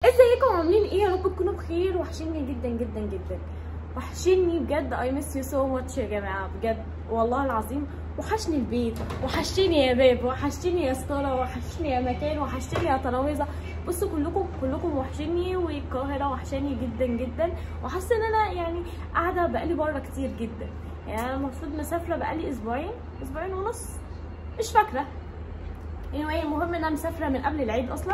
ازيكم عاملين ايه يا رب تكونوا بخير وحشني جدا جدا جدا وحشني بجد اي ميس يو سو ماتش يا جماعه بجد والله العظيم وحشني البيت وحشتني يا باب وحشتني يا ستاره وحشتني يا مكان وحشتني يا ترابيزه بصوا كلكم كلكم وحشني والقاهره وحشاني جدا جدا وحاسه ان انا يعني قاعده بقالي بره كتير جدا يعني انا المفروض مسافره بقالي اسبوعين اسبوعين ونص مش فاكره anyway المهم ان انا مسافره من قبل العيد اصلا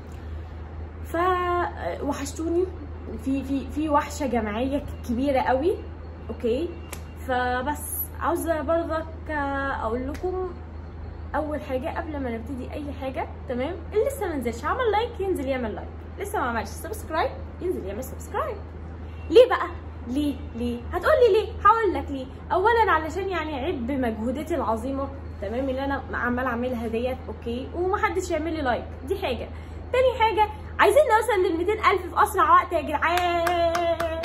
ف وحشتوني في في في وحشه جماعيه كبيره قوي اوكي فبس عاوزه برضك اقول لكم اول حاجه قبل ما نبتدي اي حاجه تمام اللي لسه ما نزلش عمل لايك ينزل يعمل لايك لسه ما عملش سبسكرايب ينزل يعمل سبسكرايب ليه بقى ليه ليه هتقولي ليه هقول لك ليه اولا علشان يعني عيب بمجهوداتي العظيمه تمام اللي انا عمال اعملها ديت اوكي ومحدش يعمل لي لايك دي حاجه تاني حاجه عايزين نوصل لل 200000 في اسرع وقت يا جدعان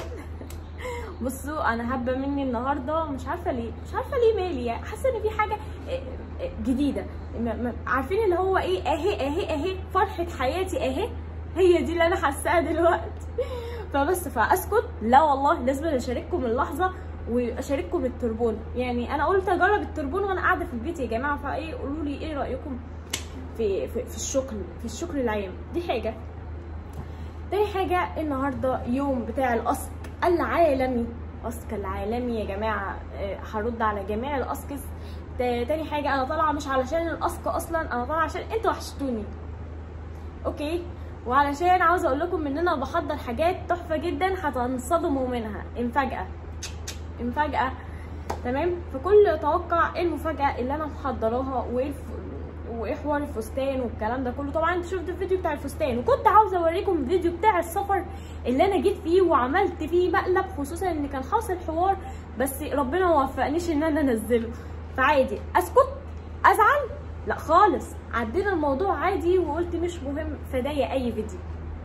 بصوا انا هبه مني النهارده مش عارفه ليه مش عارفه ليه مالي يعني حاسه ان في حاجه جديده عارفين اللي هو ايه اهي اهي اهي فرحه حياتي اهي هي دي اللي انا حاساها دلوقتي فبس فاسكت لا والله لازم اشارككم اللحظه واشارككم التربون يعني انا قلت اجرب التربون وانا قاعده في البيت يا جماعه فايه قولوا لي ايه رايكم في في, في الشكل في الشكل العام دي حاجه تاني حاجه النهارده يوم بتاع الاسك العالمي اسك العالمي يا جماعه هرد على جميع الاسكس تاني حاجه انا طالعه مش علشان الاسك اصلا انا طالعه عشان انتوا وحشتوني اوكي وعلشان عاوزه اقول لكم ان انا بحضر حاجات تحفه جدا هتنصدموا منها مفاجاه مفاجاه تمام فكل توقع ايه المفاجاه اللي انا محضراها وايه الف... وايه حوار الفستان والكلام ده كله طبعا انتوا شفتوا الفيديو بتاع الفستان وكنت عاوزه اوريكم الفيديو بتاع السفر اللي انا جيت فيه وعملت فيه مقلب خصوصا ان كان حاصل حوار بس ربنا ما وفقنيش ان انا انزله فعادي اسكت ازعل لا خالص عدينا الموضوع عادي وقلت مش مهم فدايا اي فيديو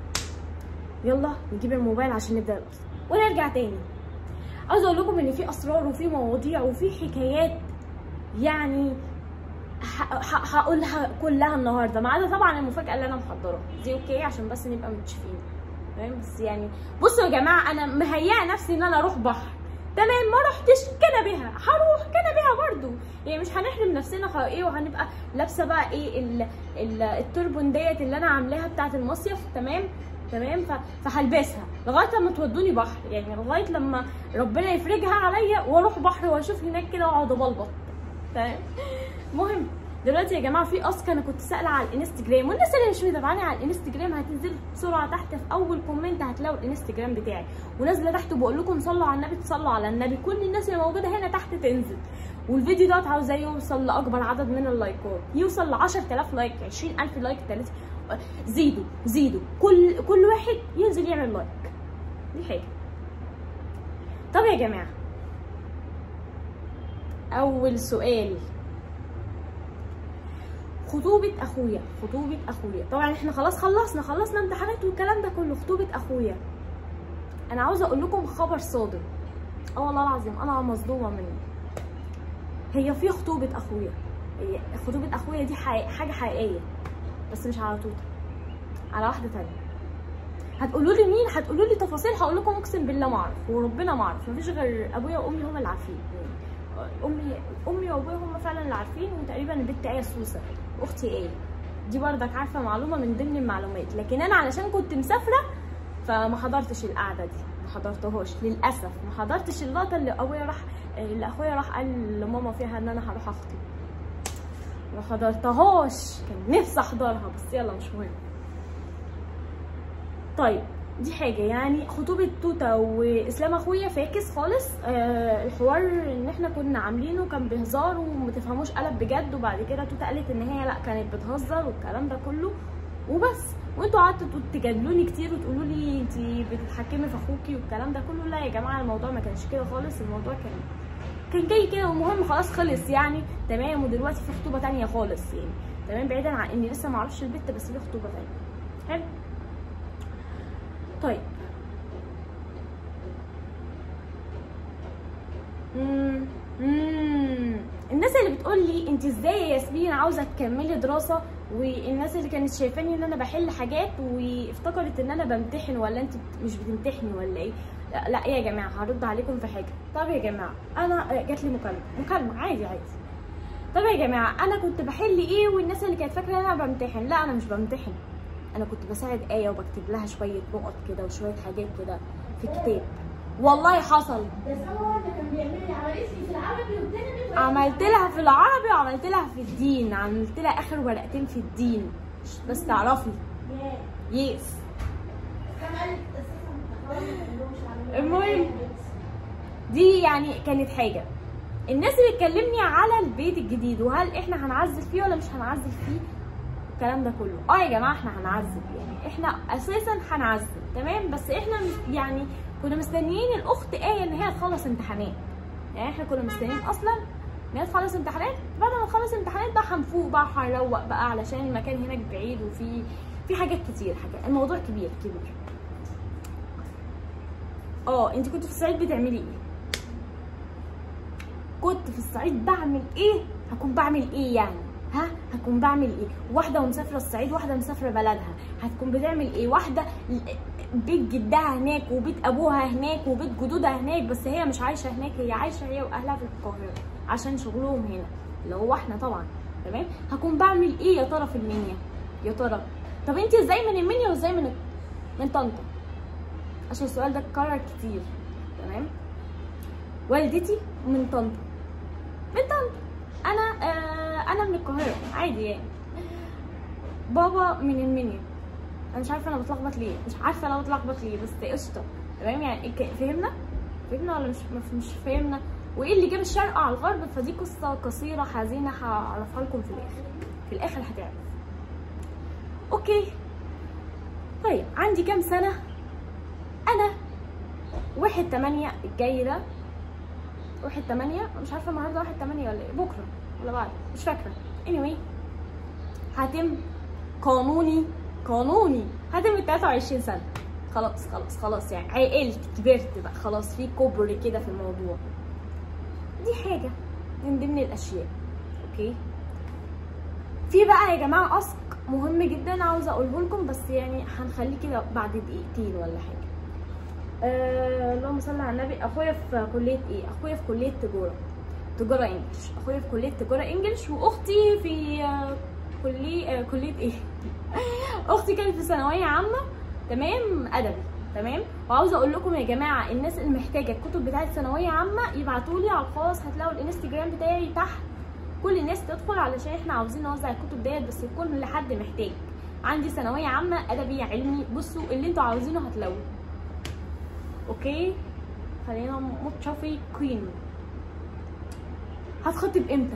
يلا نجيب الموبايل عشان نبدا القصه ونرجع تاني عاوزه اقول لكم ان في اسرار وفي مواضيع وفي حكايات يعني هقولها كلها النهارده ما عدا طبعا المفاجاه اللي انا محضراها دي اوكي عشان بس نبقى متشافين فاهم بس يعني بصوا يا جماعه انا مهيئه نفسي ان انا اروح بحر تمام ما رحتش كان بها هروح كان بها برضو يعني مش هنحرم نفسنا ايه وهنبقى لابسه بقى ايه ال ال التربون ديت اللي انا عاملاها بتاعه المصيف تمام تمام فهلبسها لغايه لما تودوني بحر يعني لغايه لما ربنا يفرجها عليا واروح بحر واشوف هناك كده واقعد ابلبط تمام المهم دلوقتي يا جماعه في اسك انا كنت سائله على الانستجرام والناس اللي مش متابعاني على الانستجرام هتنزل بسرعه تحت في اول كومنت هتلاقوا الانستجرام بتاعي ونازله تحت بقول لكم صلوا على النبي تصلوا على النبي كل الناس اللي موجوده هنا تحت تنزل والفيديو دوت عاوزاه يوصل لاكبر عدد من اللايكات يوصل ل 10000 لايك 20000 لايك 30 زيدوا زيدوا كل كل واحد ينزل يعمل لايك دي حاجه طب يا جماعه اول سؤال خطوبة اخويا خطوبة اخويا طبعا احنا خلاص خلصنا خلصنا امتحانات والكلام ده كله خطوبة اخويا انا عاوزه اقول لكم خبر صادم اه والله العظيم انا مصدومه منه هي في خطوبة اخويا هي خطوبة اخويا دي حقيقة حاجة حقيقية بس مش على توته على واحدة تانية هتقولوا لي مين هتقولوا لي تفاصيل هقول لكم اقسم بالله ما اعرف وربنا ما اعرف مفيش غير ابويا وامي هما اللي عارفين امي امي وابويا هما فعلا اللي عارفين وتقريبا البت ايه سوسه اختي ايه دي بردك عارفه معلومه من ضمن المعلومات لكن انا علشان كنت مسافره فما حضرتش القعده دي ما حضرتهاش للاسف ما حضرتش اللقطه اللي ابويا راح اللي اخويا راح قال لماما فيها ان انا هروح اخطب ما حضرتهاش كان نفسي احضرها بس يلا مش مهم طيب دي حاجه يعني خطوبه توته واسلام اخويا فاكس خالص آه الحوار ان احنا كنا عاملينه كان بهزار وما تفهموش قلب بجد وبعد كده توته قالت ان هي لا كانت بتهزر والكلام ده كله وبس وانتوا قعدتوا تجادلوني كتير وتقولوا لي انت بتتحكمي في اخوكي والكلام ده كله لا يا جماعه الموضوع ما كانش كده خالص الموضوع كان كان جاي كده ومهم خلاص خلص يعني تمام ودلوقتي في خطوبه تانية خالص يعني تمام بعيدا عن اني لسه ما اعرفش البت بس في خطوبه تانية حلو طيب مم. الناس اللي بتقول لي انت ازاي يا ياسمين عاوزه تكملي دراسه والناس اللي كانت شايفاني ان انا بحل حاجات وافتكرت ان انا بمتحن ولا انت مش بتمتحني ولا ايه لا, لا يا جماعه هرد عليكم في حاجه طب يا جماعه انا جات لي مكالمه مكالمه عادي عادي طب يا جماعه انا كنت بحل ايه والناس اللي كانت فاكره ان انا بمتحن لا انا مش بمتحن انا كنت بساعد ايه وبكتب لها شويه نقط كده وشويه حاجات كده في الكتاب والله حصل ده سوا ده كان بيعمل لي عمليه في العربي والتاني بيقرا عملت لها في العربي وعملت لها في الدين عملت لها اخر ورقتين في الدين بس تعرفي يس كان قال اساسا خلاص ما تقولهمش على المهم. دي يعني كانت حاجه الناس اللي تكلمني على البيت الجديد وهل احنا هنعزل فيه ولا مش هنعزل فيه الكلام ده كله اه يا جماعه احنا هنعزل يعني احنا اساسا هنعزل تمام بس احنا م- يعني كنا مستنيين الاخت ايه ان هي تخلص امتحانات يعني احنا كنا مستنيين اصلا ان هي تخلص امتحانات بعد ما تخلص امتحانات بقى هنفوق بقى هنروق بقى علشان المكان هناك بعيد وفي في حاجات كتير حاجات الموضوع كبير كبير اه انت كنت في الصعيد بتعملي ايه كنت في الصعيد بعمل ايه هكون بعمل ايه يعني ها هكون بعمل ايه واحده ومسافره الصعيد واحده مسافره بلدها هتكون بتعمل ايه واحده ل- بيت جدها هناك وبيت ابوها هناك وبيت جدودها هناك بس هي مش عايشه هناك هي عايشه هي واهلها في القاهره عشان شغلهم هنا اللي هو احنا طبعا تمام هكون بعمل ايه يا ترى في المنيا يا ترى طب انت ازاي من المنيا وازاي من من طنطا عشان السؤال ده اتكرر كتير تمام والدتي من طنطا من طنطا انا آه انا من القاهره عادي يعني بابا من المنيا انا مش عارفه انا بتلخبط ليه مش عارفه انا بتلخبط ليه بس قشطه تمام يعني إيه- فهمنا فهمنا ولا مش مش- مش فهمنا وايه اللي جاب الشرق على الغرب فدي قصه قصيره حزينه هعرفها لكم في الاخر في الاخر هتعرف اوكي طيب عندي كام سنه انا واحد تمانية الجاي ده واحد تمانية مش عارفة النهاردة واحد تمانية ولا ايه بكرة ولا بعد مش فاكرة anyway هتم قانوني قانوني هتم 23 سنة خلاص خلاص خلاص يعني عقلت كبرت بقى خلاص في كبر كده في الموضوع دي حاجة من ضمن الأشياء اوكي في بقى يا جماعة أسق مهم جدا عاوزة أقوله لكم بس يعني هنخليه كده بعد دقيقتين ولا حاجة آه، اللهم صل على النبي اخويا في كليه ايه اخويا في كليه تجاره تجاره انجلش اخويا في كليه تجاره انجلش واختي في آه، كليه آه، كليه ايه اختي كانت في ثانويه عامه تمام ادبي تمام وعاوزه اقول لكم يا جماعه الناس اللي محتاجه الكتب بتاعه ثانويه عامه يبعتوا لي على الخاص هتلاقوا الانستجرام بتاعي تحت كل الناس تدخل علشان احنا عاوزين نوزع الكتب ديت بس يكون لحد محتاج عندي ثانويه عامه ادبي علمي بصوا اللي انتوا عاوزينه هتلاقوه اوكي خلينا متفقين هتخطب امتى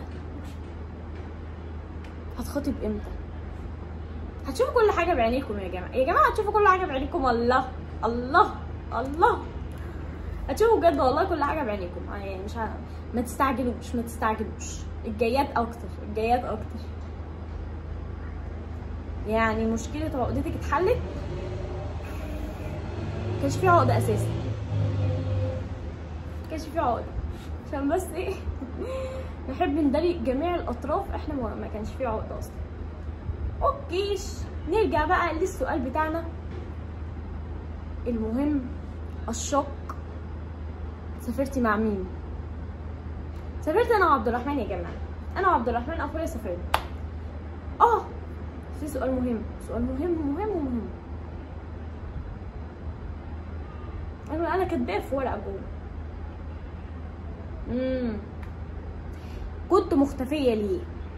هتخطب امتى هتشوفوا كل حاجه بعينيكم يا جماعه يا جماعه هتشوفوا كل حاجه بعينيكم الله الله الله هتشوفوا بجد والله كل حاجه بعينيكم يعني مش ه... ما تستعجلوش ما تستعجلوش الجايات اكتر الجايات اكتر يعني مشكله عقدتك اتحلت كانش في عقده اساسا كانش في عقده عشان بس ايه نحب ندري جميع الاطراف احنا ما ما كانش في عقده اصلا اوكيش نرجع بقى للسؤال بتاعنا المهم الشق سافرتي مع مين سافرت انا وعبد الرحمن يا جماعه انا وعبد الرحمن اخويا سافرنا اه في سؤال مهم سؤال مهم مهم مهم انا انا كاتباه في ورقه جوه امم كنت مختفيه ليه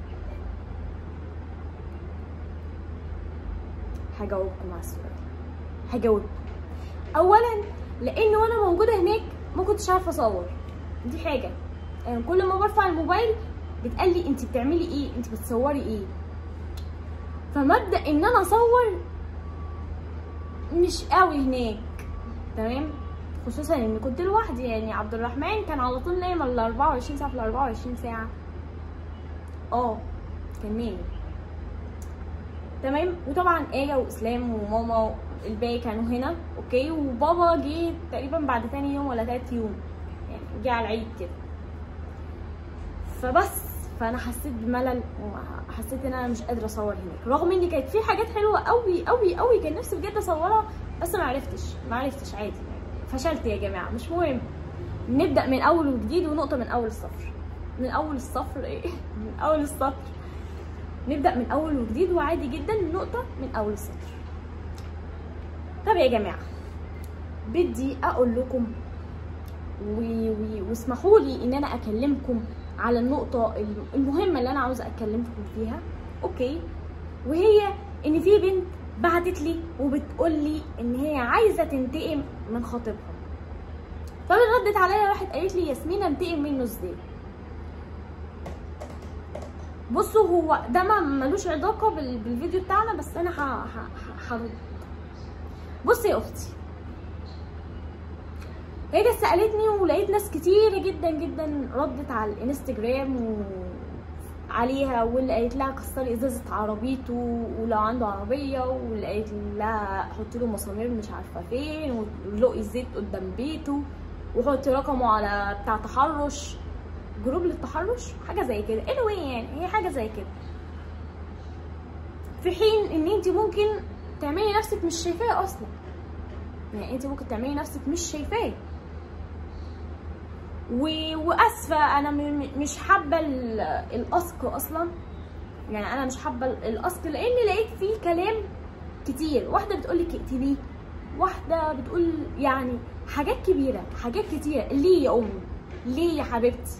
هجاوبكم على السؤال هجاوبكم اولا لان وانا موجوده هناك ما كنتش عارفه اصور دي حاجه يعني كل ما برفع الموبايل بتقال لي انت بتعملي ايه انت بتصوري ايه فمبدا ان انا اصور مش قوي هناك تمام خصوصا اني كنت لوحدي يعني عبد الرحمن كان على طول نايم ال 24 ساعه في ال 24 ساعه اه كان نايم تمام وطبعا آية وإسلام وماما الباقي كانوا هنا اوكي وبابا جه تقريبا بعد تاني يوم ولا تالت يوم يعني جه على العيد كده فبس فانا حسيت بملل وحسيت ان انا مش قادره اصور هناك رغم ان كانت في حاجات حلوه قوي قوي قوي كان نفسي بجد اصورها بس ما عرفتش ما عرفتش عادي فشلت يا جماعه مش مهم نبدا من اول وجديد ونقطه من اول الصفر من اول الصفر ايه من اول السطر نبدا من اول وجديد وعادي جدا نقطه من اول السطر طب يا جماعه بدي اقول لكم و- و- واسمحوا لي ان انا اكلمكم على النقطه المهمه اللي انا عاوزه اكلمكم فيها اوكي وهي ان في بنت بعتت لي وبتقول لي ان هي عايزه تنتقم من خطيبها فردت عليا راحت قالت لي ياسمين انتقم منه ازاي بصوا هو ده ما ملوش علاقه بال- بالفيديو بتاعنا بس انا ه- ه- ه- هرد بصي يا اختي هي جت سالتني ولقيت ناس كتير جدا جدا ردت على الانستجرام و عليها واللي قالت لها كسري ازازه عربيته ولو عنده عربيه واللي قالت لها حطي له مسامير مش عارفه فين ولقي زيت قدام بيته وحطي رقمه على بتاع تحرش جروب للتحرش حاجه زي كده anyway يعني هي حاجه زي كده في حين ان انت ممكن تعملي نفسك مش شايفاه اصلا يعني انت ممكن تعملي نفسك مش شايفاه و... واسفه انا م... م- مش حابه ال- الاسك اصلا يعني انا مش حابه ال- الاسك لان لقيت فيه كلام كتير واحده بتقول لك اقتليه واحده بتقول يعني حاجات كبيره حاجات كتيره ليه يا امي ليه يا حبيبتي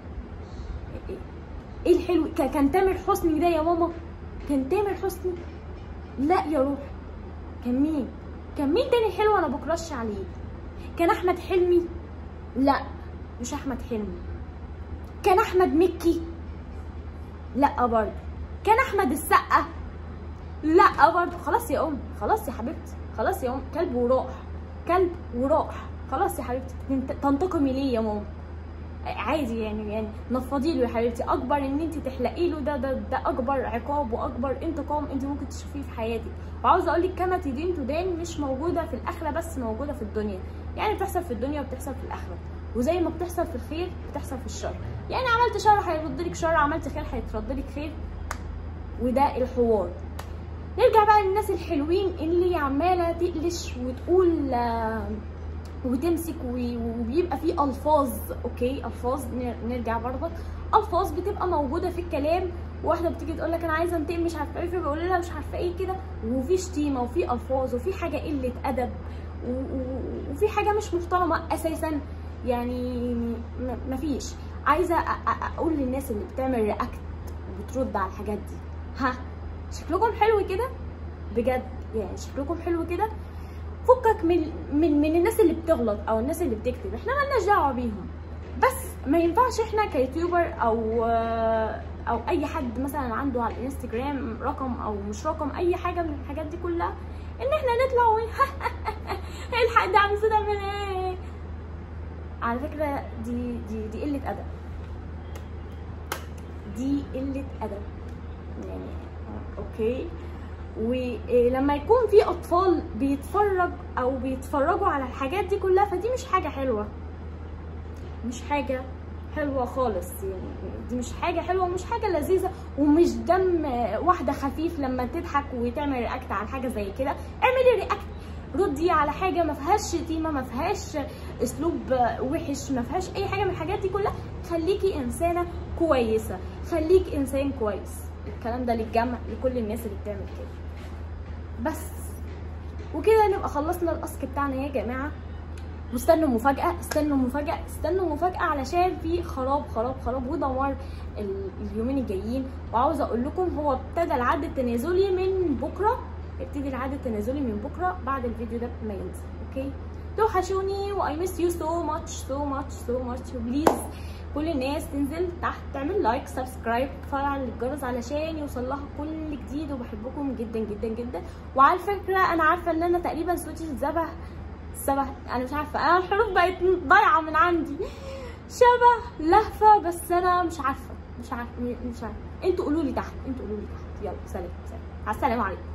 ايه الحلو ك- كان تامر حسني ده يا ماما كان تامر حسني لا يا روح كان مين كان مين تاني حلو انا بكرش عليه كان احمد حلمي لا مش احمد حلمي كان احمد مكي لا برضه كان احمد السقا لا برضه خلاص يا ام خلاص يا حبيبتي خلاص يا ام كلب وراح كلب وراح خلاص يا حبيبتي تنت- تنتقمي ليه يا ماما عادي يعني يعني نفضي له يا حبيبتي اكبر ان انت تحلقي له ده ده ده اكبر عقاب واكبر انتقام انت ممكن تشوفيه في حياتك وعاوزه اقول لك كما تدين تدان مش موجوده في الاخره بس موجوده في الدنيا يعني بتحصل في الدنيا وبتحصل في الاخره وزي ما بتحصل في الخير بتحصل في الشر يعني عملت شر هيرد لك شر عملت خير هيترد لك خير وده الحوار نرجع بقى للناس الحلوين اللي عماله تقلش وتقول آه، وتمسك و- وبيبقى فيه الفاظ اوكي الفاظ نر- نرجع برضه الفاظ بتبقى موجوده في الكلام واحده بتيجي تقول لك انا عايزه انتقم مش عارفه ايه فبقول لها مش عارفه ايه كده وفي شتيمه وفي الفاظ وفي حاجه قله ادب و- و- وفي حاجه مش محترمه اساسا يعني م- مفيش عايزه أ- أ- اقول للناس اللي بتعمل رياكت وبترد على الحاجات دي ها شكلكم حلو كده بجد يعني شكلكم حلو كده فكك من من من الناس اللي بتغلط او الناس اللي بتكتب احنا مالناش دعوه بيهم بس ما ينفعش احنا كيوتيوبر او او اي حد مثلا عنده على الانستجرام رقم او مش رقم اي حاجه من الحاجات دي كلها ان احنا نطلع ون الحق ده عم صدق من ايه على فكره دي دي دي قله ادب دي قله ادب يعني اوكي ولما يكون في اطفال بيتفرج او بيتفرجوا على الحاجات دي كلها فدي مش حاجه حلوه مش حاجه حلوه خالص يعني دي مش حاجه حلوه ومش حاجه لذيذه ومش دم واحده خفيف لما تضحك وتعمل رياكت على حاجه زي كده اعملي رياكت ردي على حاجه ما فيهاش شتيمه ما فيهاش اسلوب وحش ما فيهاش اي حاجه من الحاجات دي كلها خليكي انسانه كويسه خليك انسان كويس الكلام ده للجمع لكل الناس اللي بتعمل كده بس وكده نبقى خلصنا الاسك بتاعنا يا جماعه واستنوا مفاجأة استنوا مفاجأة استنوا مفاجأة علشان في خراب خراب خراب ودمار ال- اليومين الجايين وعاوزة اقول لكم هو ابتدى العد التنازلي من بكرة ابتدي العد التنازلي من بكرة بعد الفيديو ده ما ينزل اوكي توحشوني واي ميس يو سو ماتش سو ماتش سو ماتش وبليز كل الناس تنزل تحت تعمل لايك سبسكرايب تفعل الجرس علشان يوصل لها كل جديد وبحبكم جدا جدا جدا وعلى فكره انا عارفه ان انا تقريبا صوتي اتشبه شبه انا مش عارفه انا الحروف بقت ضايعه من عندي شبه لهفه بس انا مش عارفه مش عارفه مش عارفه انتوا قولوا لي تحت انتوا قولوا لي تحت يلا سلام سلام على السلامه عليكم